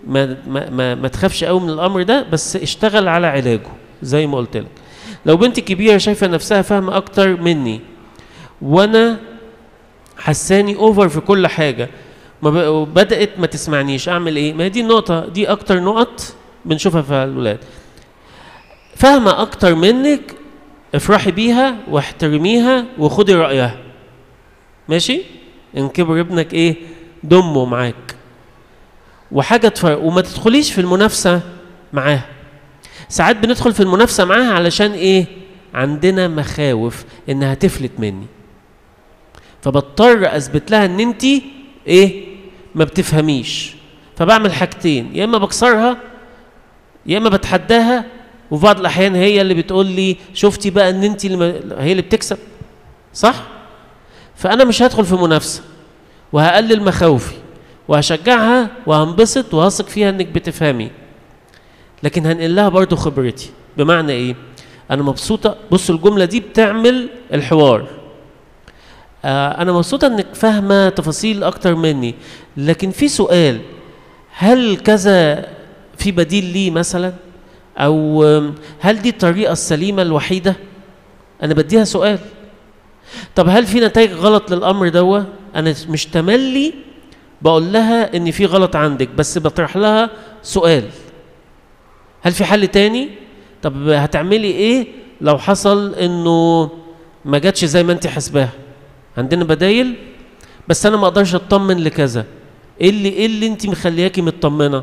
ما ما ما, ما تخافش قوي من الامر ده بس اشتغل على علاجه زي ما قلت لك لو بنتي كبيره شايفه نفسها فاهمه اكتر مني وانا حساني اوفر في كل حاجه ما ب- بدات ما تسمعنيش اعمل ايه ما هي دي النقطه دي اكتر نقط بنشوفها في الولاد فاهمه اكتر منك افرحي بيها واحترميها وخدي رايها ماشي ان كبر ابنك ايه دمه معاك وحاجه تفرق وما تدخليش في المنافسه معاها ساعات بندخل في المنافسه معاها علشان ايه عندنا مخاوف انها تفلت مني فبضطر اثبت لها ان انت ايه ما بتفهميش فبعمل حاجتين يا اما بكسرها يا اما بتحداها وفي بعض الاحيان هي اللي بتقول لي شفتي بقى ان انت اللي ما- هي اللي بتكسب صح فانا مش هدخل في منافسه وهقلل مخاوفي وهشجعها وهنبسط وهثق فيها انك بتفهمي لكن هنقل لها برضو خبرتي بمعنى ايه انا مبسوطه بص الجمله دي بتعمل الحوار آه انا مبسوطه انك فاهمه تفاصيل اكتر مني لكن في سؤال هل كذا في بديل ليه مثلا او آم، هل دي الطريقه السليمه الوحيده انا بديها سؤال طب هل في نتائج غلط للامر دوا انا مش تملي بقول لها ان في غلط عندك بس بطرح لها سؤال هل في حل تاني طب هتعملي ايه لو حصل انه ما جاتش زي ما انت حاسباها عندنا بدايل بس انا ما اقدرش اطمن لكذا ايه اللي ايه اللي انت مخلياكي مطمنه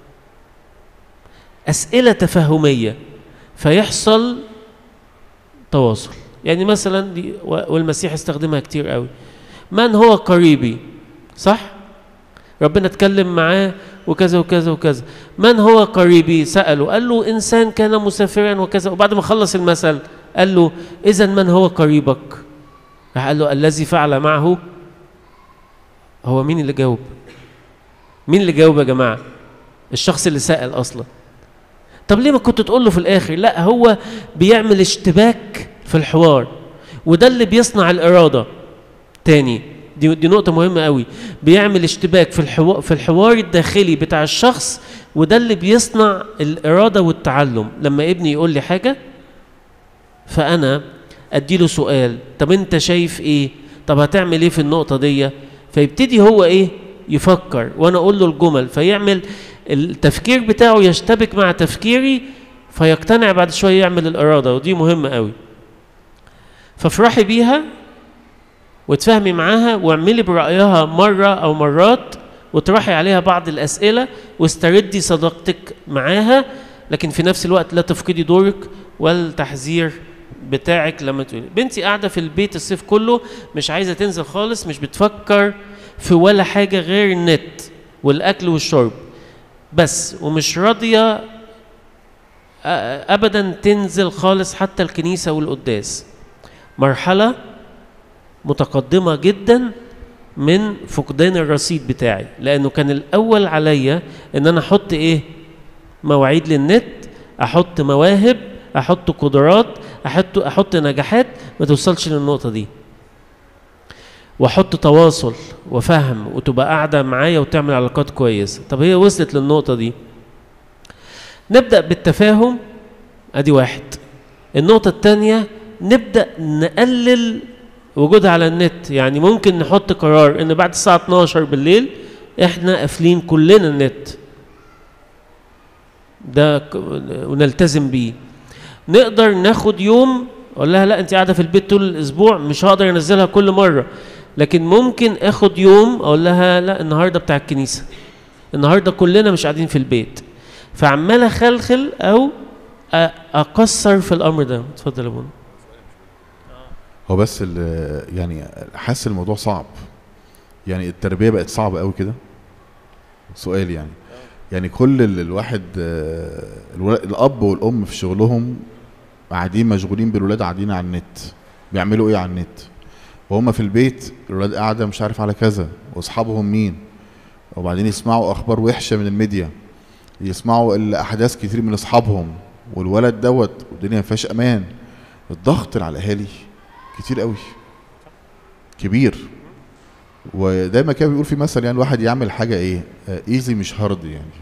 اسئله تفاهميه فيحصل تواصل يعني مثلا دي و- والمسيح استخدمها كتير قوي من هو قريبي صح ربنا اتكلم معاه وكذا وكذا وكذا من هو قريبي سأله قال له إنسان كان مسافرا وكذا وبعد ما خلص المثل قال له إذا من هو قريبك راح قال له الذي فعل معه هو مين اللي جاوب مين اللي جاوب يا جماعة الشخص اللي سأل أصلا طب ليه ما كنت تقول له في الآخر لا هو بيعمل اشتباك في الحوار وده اللي بيصنع الإرادة تاني دي دي نقطة مهمة قوي بيعمل اشتباك في الحوار في الحوار الداخلي بتاع الشخص وده اللي بيصنع الإرادة والتعلم لما ابني يقول لي حاجة فأنا أديله سؤال طب أنت شايف إيه؟ طب هتعمل إيه في النقطة دي؟ فيبتدي هو إيه؟ يفكر وأنا أقول له الجمل فيعمل التفكير بتاعه يشتبك مع تفكيري فيقتنع بعد شوية يعمل الإرادة ودي مهمة قوي فافرحي بيها وتفهمي معاها واعملي برأيها مرة أو مرات وتروحي عليها بعض الأسئلة واستردي صداقتك معاها لكن في نفس الوقت لا تفقدي دورك والتحذير بتاعك لما تقولي بنتي قاعدة في البيت الصيف كله مش عايزة تنزل خالص مش بتفكر في ولا حاجة غير النت والأكل والشرب بس ومش راضية أ- أبدا تنزل خالص حتى الكنيسة والقداس مرحلة متقدمة جدا من فقدان الرصيد بتاعي لأنه كان الأول عليا إن أنا أحط إيه مواعيد للنت أحط مواهب أحط قدرات أحط أحط نجاحات ما توصلش للنقطة دي واحط تواصل وفهم وتبقى قاعده معايا وتعمل علاقات كويسه طب هي وصلت للنقطه دي نبدا بالتفاهم ادي واحد النقطه الثانيه نبدا نقلل وجودها على النت يعني ممكن نحط قرار ان بعد الساعه 12 بالليل احنا قافلين كلنا النت ده ك- ونلتزم بيه نقدر ناخد يوم اقول لها لا انت قاعده في البيت طول الاسبوع مش هقدر انزلها كل مره لكن ممكن اخد يوم اقول لها لا النهارده بتاع الكنيسه النهارده كلنا مش قاعدين في البيت فعمال اخلخل او أ- اقصر في الامر ده اتفضل يا بونا هو بس ال- يعني حاسس الموضوع صعب يعني التربيه بقت صعبه قوي كده سؤال يعني يعني كل ال- الواحد آه، الولا- الاب والام في شغلهم قاعدين مشغولين بالولاد قاعدين على النت بيعملوا ايه على النت وهم في البيت الولاد قاعده مش عارف على كذا واصحابهم مين وبعدين يسمعوا اخبار وحشه من الميديا يسمعوا الاحداث كتير من اصحابهم والولد دوت والدنيا ما فيهاش امان الضغط اللي على الاهالي كتير قوي كبير ودايما كان بيقول في مثل يعني الواحد يعمل حاجه ايه ايزي مش هارد يعني